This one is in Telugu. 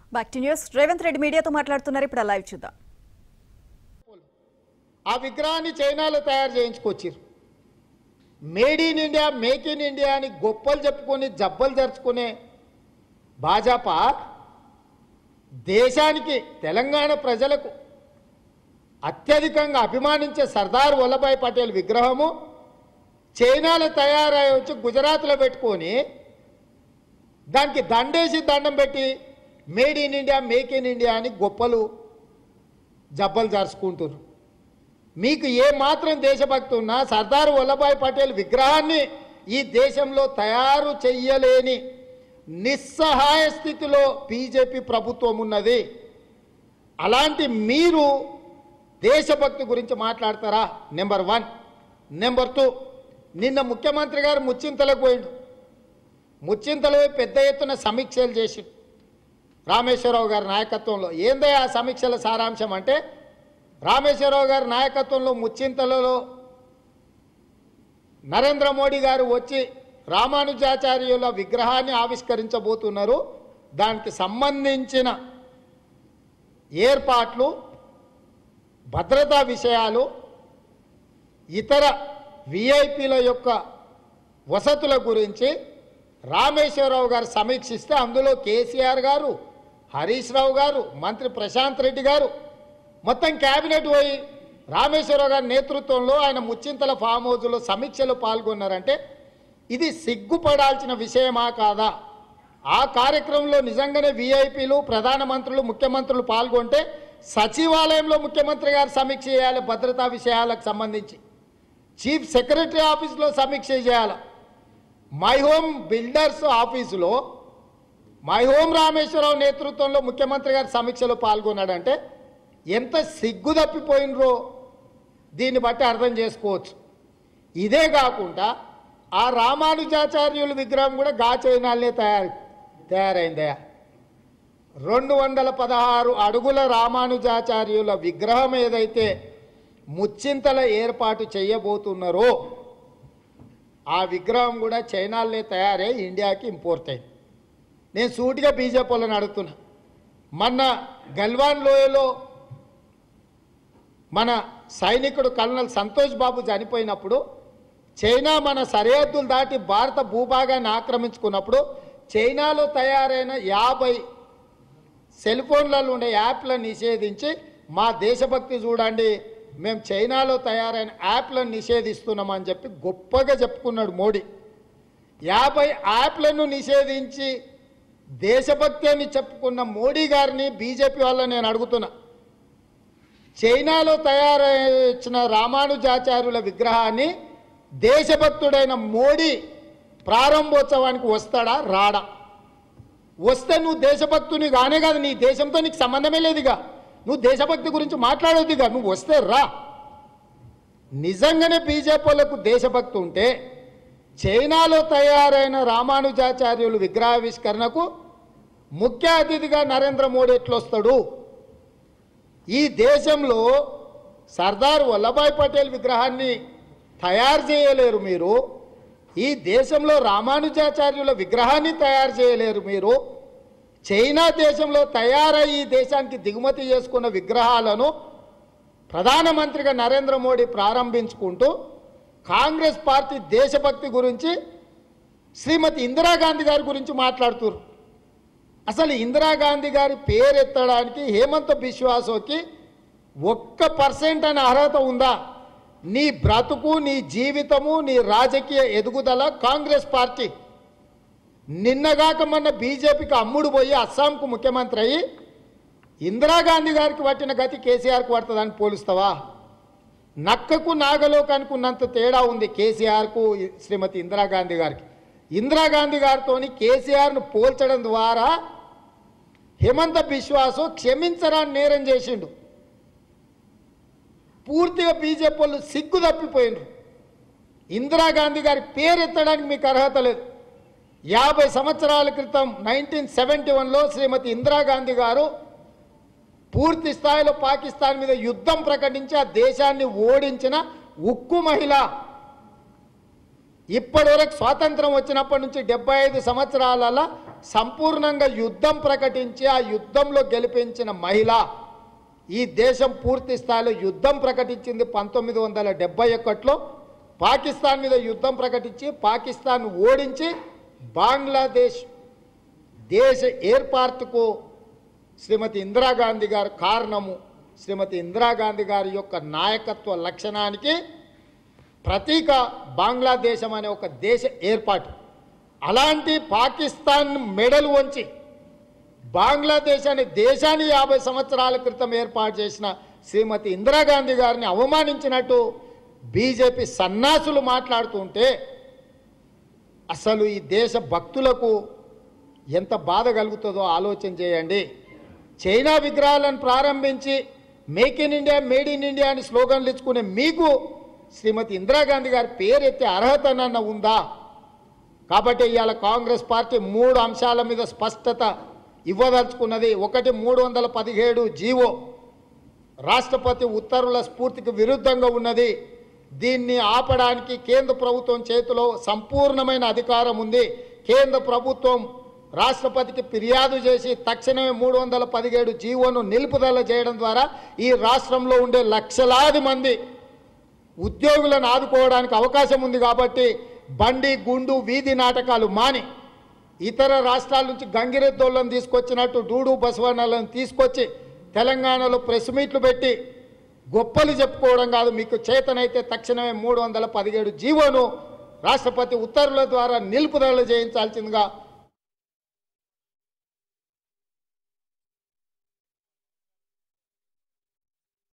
back to news Revanth Reddy మీడియాతో మాట్లాడుతున్నారు ఇప్పుడు ఆ లైవ్ చూద్దాం ఆ విగ్రహాన్ని చైనాలో తయారు చేయించుకొచ్చారు made in India make in India అని గొప్పలు చెప్పుకొని జబ్బలు జరుచుకునే భాజపా దేశానికి తెలంగాణ ప్రజలకు అత్యధికంగా అభిమానించే సర్దార్ వల్లభాయ్ పటేల్ విగ్రహము చైనాలో తయారై వచ్చి గుజరాత్లో పెట్టుకొని దానికి దండేసి దండం పెట్టి made in India make in India అని గొప్పలు జబ్బలు జరుచుకుంటున్నారు మీకు ఏ మాత్రం దేశభక్తి ఉన్నా సర్దార్ వల్లభాయ్ పటేల్ విగ్రహాన్ని ఈ దేశంలో తయారు చెయ్యలేని నిస్సహాయ స్థితిలో బీజేపీ ప్రభుత్వం ఉన్నది అలాంటి మీరు దేశభక్తి గురించి మాట్లాడతారా నెంబర్ వన్ నెంబర్ టూ నిన్న ముఖ్యమంత్రి గారు ముచ్చింతలకు పోయిండు ముచ్చింతలో పోయి పెద్ద ఎత్తున సమీక్షలు చేసి రామేశ్వరరావు గారి నాయకత్వంలో ఏందో ఆ సమీక్షల సారాంశం అంటే రామేశ్వరరావు గారి నాయకత్వంలో ముచ్చింతలలో నరేంద్ర మోడీ గారు వచ్చి రామానుజాచార్యుల విగ్రహాన్ని ఆవిష్కరించబోతున్నారు దానికి సంబంధించిన ఏర్పాట్లు భద్రతా విషయాలు ఇతర విఐపీల యొక్క వసతుల గురించి రామేశ్వరరావు గారు సమీక్షిస్తే అందులో కేసీఆర్ గారు హరీష్ రావు గారు మంత్రి ప్రశాంత్ రెడ్డి గారు మొత్తం క్యాబినెట్ పోయి రామేశ్వరరావు గారి నేతృత్వంలో ఆయన ముచ్చింతల ఫామ్ హౌస్లో సమీక్షలో పాల్గొన్నారంటే ఇది సిగ్గుపడాల్సిన విషయమా కాదా ఆ కార్యక్రమంలో నిజంగానే విఐపీలు ప్రధానమంత్రులు ముఖ్యమంత్రులు పాల్గొంటే సచివాలయంలో ముఖ్యమంత్రి గారు సమీక్ష చేయాలి భద్రతా విషయాలకు సంబంధించి చీఫ్ సెక్రటరీ ఆఫీస్లో సమీక్ష చేయాలి మై హోమ్ బిల్డర్స్ ఆఫీసులో మై హోమ్ రామేశ్వరరావు నేతృత్వంలో ముఖ్యమంత్రి గారు సమీక్షలో పాల్గొన్నాడంటే ఎంత సిగ్గు తప్పిపోయినరో దీన్ని బట్టి అర్థం చేసుకోవచ్చు ఇదే కాకుండా ఆ రామానుజాచార్యుల విగ్రహం కూడా గా చైనాలనే తయారు తయారైందయా రెండు వందల పదహారు అడుగుల రామానుజాచార్యుల విగ్రహం ఏదైతే ముచ్చింతల ఏర్పాటు చేయబోతున్నారో ఆ విగ్రహం కూడా చైనాలనే తయారై ఇండియాకి ఇంపోర్ట్ అయింది నేను సూటిగా బీజేపీ వాళ్ళని అడుగుతున్నా మొన్న గల్వాన్ లోయలో మన సైనికుడు కల్నల్ సంతోష్ బాబు చనిపోయినప్పుడు చైనా మన సరిహద్దులు దాటి భారత భూభాగాన్ని ఆక్రమించుకున్నప్పుడు చైనాలో తయారైన యాభై సెల్ ఫోన్లలో ఉండే యాప్లను నిషేధించి మా దేశభక్తి చూడండి మేము చైనాలో తయారైన యాప్లను నిషేధిస్తున్నామని చెప్పి గొప్పగా చెప్పుకున్నాడు మోడీ యాభై యాప్లను నిషేధించి దేశభక్తి అని చెప్పుకున్న మోడీ గారిని బీజేపీ వాళ్ళని నేను అడుగుతున్నా చైనాలో తయారైన రామానుజాచార్యుల విగ్రహాన్ని దేశభక్తుడైన మోడీ ప్రారంభోత్సవానికి వస్తాడా రాడా వస్తే నువ్వు దేశభక్తుని కానే కాదు నీ దేశంతో నీకు సంబంధమే లేదుగా నువ్వు దేశభక్తి గురించి మాట్లాడొద్దుగా నువ్వు వస్తే రా నిజంగానే బీజేపీ వాళ్ళకు దేశభక్తి ఉంటే చైనాలో తయారైన రామానుజాచార్యులు విగ్రహావిష్కరణకు ముఖ్య అతిథిగా నరేంద్ర మోడీ ఎట్లొస్తాడు ఈ దేశంలో సర్దార్ వల్లభాయ్ పటేల్ విగ్రహాన్ని తయారు చేయలేరు మీరు ఈ దేశంలో రామానుజాచార్యుల విగ్రహాన్ని తయారు చేయలేరు మీరు చైనా దేశంలో తయారై ఈ దేశానికి దిగుమతి చేసుకున్న విగ్రహాలను ప్రధానమంత్రిగా నరేంద్ర మోడీ ప్రారంభించుకుంటూ కాంగ్రెస్ పార్టీ దేశభక్తి గురించి శ్రీమతి ఇందిరాగాంధీ గారి గురించి మాట్లాడుతున్నారు అసలు ఇందిరాగాంధీ గారి పేరెత్తడానికి హేమంత్ బిశ్వాసోకి ఒక్క పర్సెంట్ అనే అర్హత ఉందా నీ బ్రతుకు నీ జీవితము నీ రాజకీయ ఎదుగుదల కాంగ్రెస్ పార్టీ నిన్నగాక మొన్న బీజేపీకి అమ్ముడు పోయి అస్సాంకు ముఖ్యమంత్రి అయ్యి ఇందిరాగాంధీ గారికి పట్టిన గతి కేసీఆర్కి పడుతుందని పోలుస్తావా నక్కకు నాగలోకానికి ఉన్నంత తేడా ఉంది కేసీఆర్కు శ్రీమతి ఇందిరాగాంధీ గారికి ఇందిరాగాంధీ గారితో కేసీఆర్ను పోల్చడం ద్వారా హిమంత బిశ్వాసు క్షమించరాని నేరం చేసిండు పూర్తిగా బీజేపీ వాళ్ళు సిగ్గు తప్పిపోయినరు ఇందిరాగాంధీ గారి పేరు ఎత్తడానికి మీకు అర్హత లేదు యాభై సంవత్సరాల క్రితం నైన్టీన్ సెవెంటీ వన్లో శ్రీమతి ఇందిరాగాంధీ గారు పూర్తి స్థాయిలో పాకిస్తాన్ మీద యుద్ధం ప్రకటించి ఆ దేశాన్ని ఓడించిన ఉక్కు మహిళ ఇప్పటి వరకు స్వాతంత్రం వచ్చినప్పటి నుంచి డెబ్బై ఐదు సంవత్సరాలలో సంపూర్ణంగా యుద్ధం ప్రకటించి ఆ యుద్ధంలో గెలిపించిన మహిళ ఈ దేశం పూర్తి స్థాయిలో యుద్ధం ప్రకటించింది పంతొమ్మిది వందల డెబ్బై ఒకటిలో పాకిస్తాన్ మీద యుద్ధం ప్రకటించి పాకిస్తాన్ ఓడించి బంగ్లాదేశ్ దేశ ఏర్పాటుకు శ్రీమతి ఇందిరాగాంధీ గారు కారణము శ్రీమతి ఇందిరాగాంధీ గారి యొక్క నాయకత్వ లక్షణానికి ప్రతీక బంగ్లాదేశం అనే ఒక దేశ ఏర్పాటు అలాంటి పాకిస్తాన్ మెడలు వంచి బంగ్లాదేశ్ అనే దేశాన్ని యాభై సంవత్సరాల క్రితం ఏర్పాటు చేసిన శ్రీమతి ఇందిరాగాంధీ గారిని అవమానించినట్టు బీజేపీ సన్నాసులు మాట్లాడుతుంటే అసలు ఈ దేశ భక్తులకు ఎంత బాధ కలుగుతుందో ఆలోచన చేయండి చైనా విగ్రహాలను ప్రారంభించి make in India made in India అని స్లోగన్లు ఇచ్చుకునే మీకు శ్రీమతి ఇందిరాగాంధీ గారి పేరెత్తే అర్హతనన్న ఉందా కాబట్టి ఇవాళ కాంగ్రెస్ పార్టీ మూడు అంశాల మీద స్పష్టత ఇవ్వదలుచుకున్నది ఒకటి మూడు వందల పదిహేడు జీవో రాష్ట్రపతి ఉత్తర్వుల స్ఫూర్తికి విరుద్ధంగా ఉన్నది దీన్ని ఆపడానికి కేంద్ర ప్రభుత్వం చేతిలో సంపూర్ణమైన అధికారం ఉంది కేంద్ర ప్రభుత్వం రాష్ట్రపతికి ఫిర్యాదు చేసి తక్షణమే మూడు వందల పదిహేడు జీవోను నిలుపుదల చేయడం ద్వారా ఈ రాష్ట్రంలో ఉండే లక్షలాది మంది ఉద్యోగులను ఆదుకోవడానికి అవకాశం ఉంది కాబట్టి బండి గుండు వీధి నాటకాలు మాని ఇతర రాష్ట్రాల నుంచి గంగిరెద్దోళ్ళను తీసుకొచ్చినట్టు డూడు బసవన్నలను తీసుకొచ్చి తెలంగాణలో ప్రెస్ మీట్లు పెట్టి గొప్పలు చెప్పుకోవడం కాదు మీకు చేతనైతే తక్షణమే మూడు వందల పదిహేడు జీవోను రాష్ట్రపతి ఉత్తర్వుల ద్వారా నిలుపుదల చేయించాల్సిందిగా